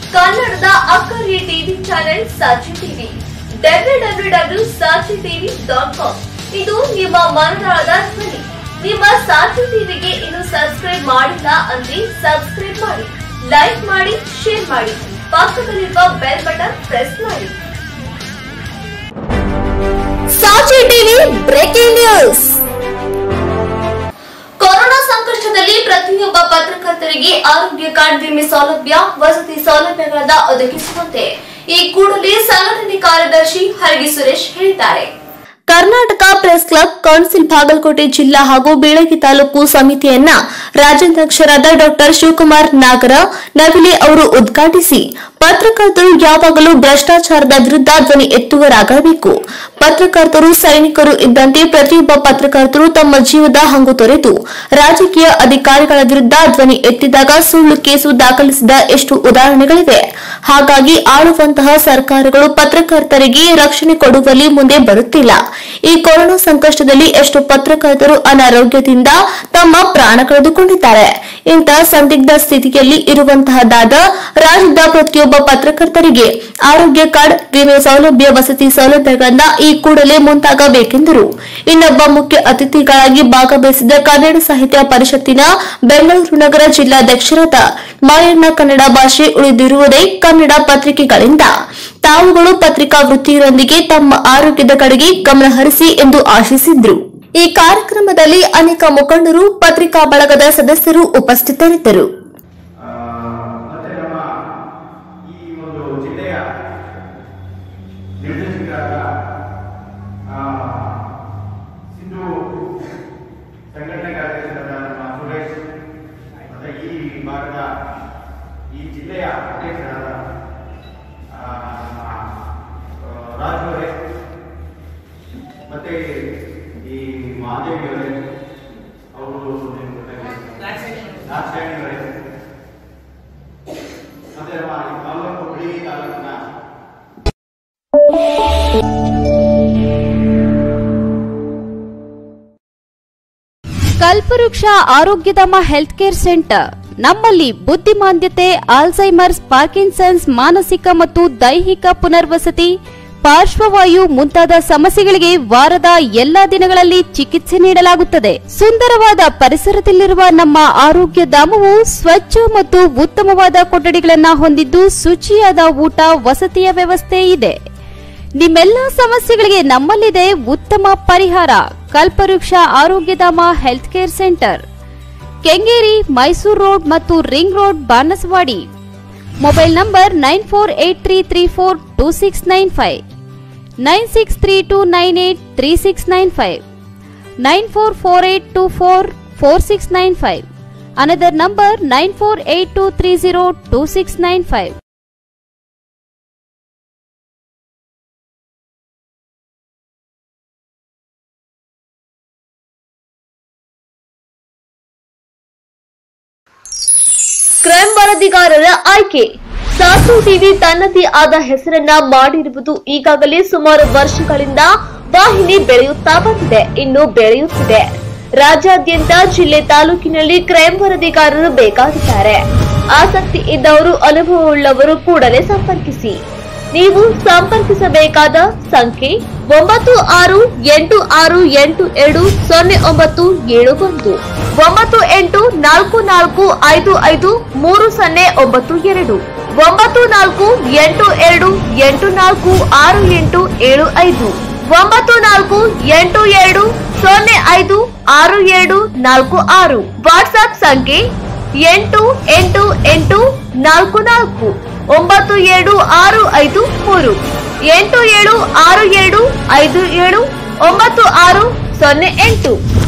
ಕನ್ನಡದ ಅಕ್ಕರಿಯ TV channel Sachi TV W W W Sachi TV dot com ಇದು ನಿಮ್ಮ ಮನದಾಳದ ಧ್ವನಿ ನಿಮ್ಮ ಸಾಚಿ ಟಿವಿಗೆ ಇನ್ನು ಸಬ್ಸ್ಕ್ರೈಬ್ ಮಾಡಿಲ್ಲ ಅಂದ್ರೆ ಸಬ್ಸ್ಕ್ರೈಬ್ ಮಾಡಿ ಲೈಕ್ ಮಾಡಿ ಶೇರ್ ಮಾಡಿ ಪಕ್ಕದಲ್ಲಿರುವ ಬೆಲ್ ಬಟನ್ ಪ್ರೆಸ್ ಮಾಡಿ Sachi TV breaking news corona ಸಂಕಷ್ಟದಲ್ಲಿ ಪ್ರತಿಯೊಬ್ಬ ಪತ್ರಕರ್ತರಿಗೆ ಆರೋಗ್ಯ ಕಾರ್ಡ್ ವಿಮೆ ಸೌಲಭ್ಯ ವಸತಿ ಸೌಲಭ್ಯಗಳನ್ನ ಒದಗಿಸುವಂತೆ ಈ ಕೂಡಲೇ ಸಂಘಟನೆ ಕಾರ್ಯದರ್ಶಿ ಹರಗಿ ಸುರೇಶ್ ಹೇಳಿದ್ದಾರೆ Karnataka press club council Bagalkote ಜಿಲ್ಲಾ ಹಾಗೂ ಬೀಳಗಿ ತಾಲೂಕು ಸಮಿತಿಯನ್ನ ರಾಜ್ಯಾಧ್ಯಕ್ಷರಾದ ಡಾಕ್ಟರ್ ಶಿವಕುಮಾರ್ ನಾಗರ ನವಿಲೆ ಅವರು ಉದ್ಘಾಟಿಸಿ ಪತ್ರಕರ್ತರು ಯಾವಾಗಲೂ ಭ್ರಷ್ಟಾಚಾರದ ವಿರುದ್ಧ ಧ್ವನಿ ಎತ್ತುವರಾಗಬೇಕು ಪತ್ರಕರ್ತರು ಸೈನಿಕರು ಇದ್ದಂತೆ ಪ್ರತಿಯೊಬ್ಬ ಪತ್ರಕರ್ತರು ತಮ್ಮ ಜೀವದ ಹಂಗು ತೊರೆದು ರಾಜಕೀಯ ಅಧಿಕಾರಿಗಳ ವಿರುದ್ಧ ಧ್ವನಿ ಎತ್ತಿದಾಗ ಸುಳ್ಳು ಕೇಸು ದಾಖಲಿಸಿದ ಎಷ್ಟು ಉದಾಹರಣೆಗಳಿವೆ ಹಾಗಾಗಿ ಆಳುವಂತಹ ಸರ್ಕಾರಗಳು ಪತ್ರಕರ್ತರಿಗೆ ರಕ್ಷಣೆ ಕೊಡುವಲ್ಲಿ ಮುಂದೆ ಬರುತ್ತಿಲ್ಲ ಈ ಕೊರೋನಾ ಸಂಕಷ್ಟದಲ್ಲಿ ಎಷ್ಟು ಪತ್ರಕರ್ತರು ಅನಾರೋಗ್ಯದಿಂದ ತಮ್ಮ ಪ್ರಾಣ ಕಳೆದುಕೊಂಡಿದ್ದಾರೆ ಇಂತಹ ಸಂದಿಗ್ಧ ಸ್ಥಿತಿಯಲ್ಲಿ ಇರುವಂತಹದಾದ ರಾಜ್ಯದ ಪ್ರತಿಯೊಬ್ಬ ಪತ್ರಕರ್ತರಿಗೆ ಆರೋಗ್ಯ ಕಾರ್ಡ್ ವಿಮೆ ಸೌಲಭ್ಯ ವಸತಿ ಸೌಲಭ್ಯಗಳನ್ನ ಈ ಕೂಡಲೇ ಮುಂದಾಗಬೇಕೆಂದರು ಇನ್ನೊಬ್ಬ ಮುಖ್ಯ ಅತಿಥಿಗಳಾಗಿ ಭಾಗವಹಿಸಿದ ಕನ್ನಡ ಸಾಹಿತ್ಯ ಪರಿಷತ್ತಿನ ಬೆಂಗಳೂರು ನಗರ ಜಿಲ್ಲಾಧ್ಯಕ್ಷರಾದ ಮಾಯಣ್ಣ ಕನ್ನಡ ಭಾಷೆ ಉಳಿದಿರುವುದೇ ಕನ್ನಡ ಪತ್ರಿಕೆಗಳಿಂದ ತಾವುಗಳು ಪತ್ರಿಕಾ ವೃತ್ತಿಯರೊಂದಿಗೆ ತಮ್ಮ ಆರೋಗ್ಯದ ಕಡೆಗೆ ಗಮನ ಹರಿಸಿ ಎಂದು ಆಶಿಸಿದ್ರು ಈ ಕಾರ್ಯಕ್ರಮದಲ್ಲಿ ಅನೇಕ ಮುಖಂಡರು ಪತ್ರಿಕಾ ಬಳಗದ ಸದಸ್ಯರು ಉಪಸ್ಥಿತರಿದ್ದರು ಆ, ಮತ್ತೆ ನಮ್ಮ ಈ ಒಂದು ಜಿಲ್ಲೆಯ ನಿರ್ದೇಶಕರಾದ ಆ, ಸಿಂಧು ಸಂಘಟನೆ ಕಾರ್ಯದರ್ಶಿಯಾದ ನಮ್ಮ ಸುರೇಶ್ ಮತ್ತೆ ಈ ಭಾಗದ ಈ ಜಿಲ್ಲೆಯ ಅಧ್ಯಕ್ಷರಾದ ಆ, ನಮ್ಮ ಆ, ರಾಜು ಅವರೇ ಮತ್ತೆ ಈ ಮಹಾದೇವಿ ಅವರೇ ಅವರು ನಿಮ್ಗೆ ಗೊತ್ತಾಗಿದೆ. ರಾಜಶೇಖರ್ ಅವರೇ ಮತ್ತೆ ನಮ್ಮ ಈ ತಾಲೂಕು ಬಿಳಿಗಿ ತಾಲೂಕಿನ ಕಲ್ಪವೃಕ್ಷ ಆರೋಗ್ಯಧಾಮ ಹೆಲ್ತ್ ಕೇರ್ ಸೆಂಟರ್ ನಮ್ಮಲ್ಲಿ ಬುದ್ಧಿಮಾಂದ್ಯತೆ ಆಲ್ಝೈಮರ್ಸ್ ಪಾರ್ಕಿನ್ಸನ್ಸ್ ಮಾನಸಿಕ ಮತ್ತು ದೈಹಿಕ ಪುನರ್ವಸತಿ ಪಾರ್ಶ್ವವಾಯು ಮುಂತಾದ ಸಮಸ್ಯೆಗಳಿಗೆ ವಾರದ ಎಲ್ಲಾ ದಿನಗಳಲ್ಲಿ ಚಿಕಿತ್ಸೆ ನೀಡಲಾಗುತ್ತದೆ ಸುಂದರವಾದ ಪರಿಸರದಲ್ಲಿರುವ ನಮ್ಮ ಆರೋಗ್ಯ ಧಾಮವು ಸ್ವಚ್ಛ ಮತ್ತು ಉತ್ತಮವಾದ ಕೊಠಡಿಗಳನ್ನ ಹೊಂದಿದ್ದು ಶುಚಿಯಾದ ಊಟ ವಸತಿಯ ವ್ಯವಸ್ಥೆ ಇದೆ ನಿಮ್ಮೆಲ್ಲ ಸಮಸ್ಯೆಗಳಿಗೆ ನಮ್ಮಲ್ಲಿದೆ ಉತ್ತಮ ಪರಿಹಾರ Kalpavriksha Arogyadhama health care centre Kengeri Mysore road ಮತ್ತು ring road Banasawadi mobile number nine four eight three three four two six nine five nine six three two nine eight three six nine five nine four four eight two four four six nine five another number nine four eight two three zero two six nine five crime ವರದಿಗಾರರ ಆಯ್ಕೆ ಸಾಸು TV ತನ್ನದೇ ಆದ ಹೆಸರನ್ನ ಮಾಡಿರುವುದು ಈಗಾಗಲೇ ಸುಮಾರು ವರ್ಷಗಳಿಂದ ವಾಹಿನಿ ಬೆಳೆಯುತ್ತಾ ಬಂದಿದೆ ಇನ್ನು ಬೆಳೆಯುತ್ತಿದೆ ರಾಜ್ಯಾದ್ಯಂತ ಜಿಲ್ಲೆ ತಾಲೂಕಿನಲ್ಲಿ ಕ್ರೈಮ್ ವರದಿಗಾರರು ಬೇಕಾಗಿದ್ದಾರೆ ಆಸಕ್ತಿ ಇದ್ದವರು ಅನುಭವವುಳ್ಳವರು ಕೂಡಲೇ ಸಂಪರ್ಕಿಸಿ ನೀವು ಸಂಪರ್ಕಿಸಬೇಕಾದ ಸಂಖ್ಯೆ ಒಂಬತ್ತು ಆರು ಎಂಟು ಆರು ಎಂಟು ಎರಡು ಸೊನ್ನೆ ಒಂಬತ್ತು ಏಳು ಒಂದು ಒಂಬತ್ತು ಎಂಟು ನಾಲ್ಕು ನಾಲ್ಕು ಐದು ಐದು ಮೂರು ಸೊನ್ನೆ ಒಂಬತ್ತು ಎರಡು ಒಂಬತ್ತು ನಾಲ್ಕು ಎಂಟು ಎರಡು ಎಂಟು ನಾಲ್ಕು ಆರು ಎಂಟು ಏಳು ಐದು ಒಂಬತ್ತು ನಾಲ್ಕು ಎಂಟು ಎರಡು ಸೊನ್ನೆ ಐದು ಆರು ಏಳು ನಾಲ್ಕು ಆರು ವಾಟ್ಸ್ಆಪ್ ಸಂಖ್ಯೆ ಎಂಟು ಎಂಟು ಎಂಟು ನಾಲ್ಕು ನಾಲ್ಕು ಒಂಬತ್ತು ಏಳು ಆರು ಐದು ಮೂರು ಎಂಟು ಏಳು ಆರು ಏಳು ಐದು ಏಳು ಒಂಬತ್ತು ಆರು ಸೊನ್ನೆ ಎಂಟು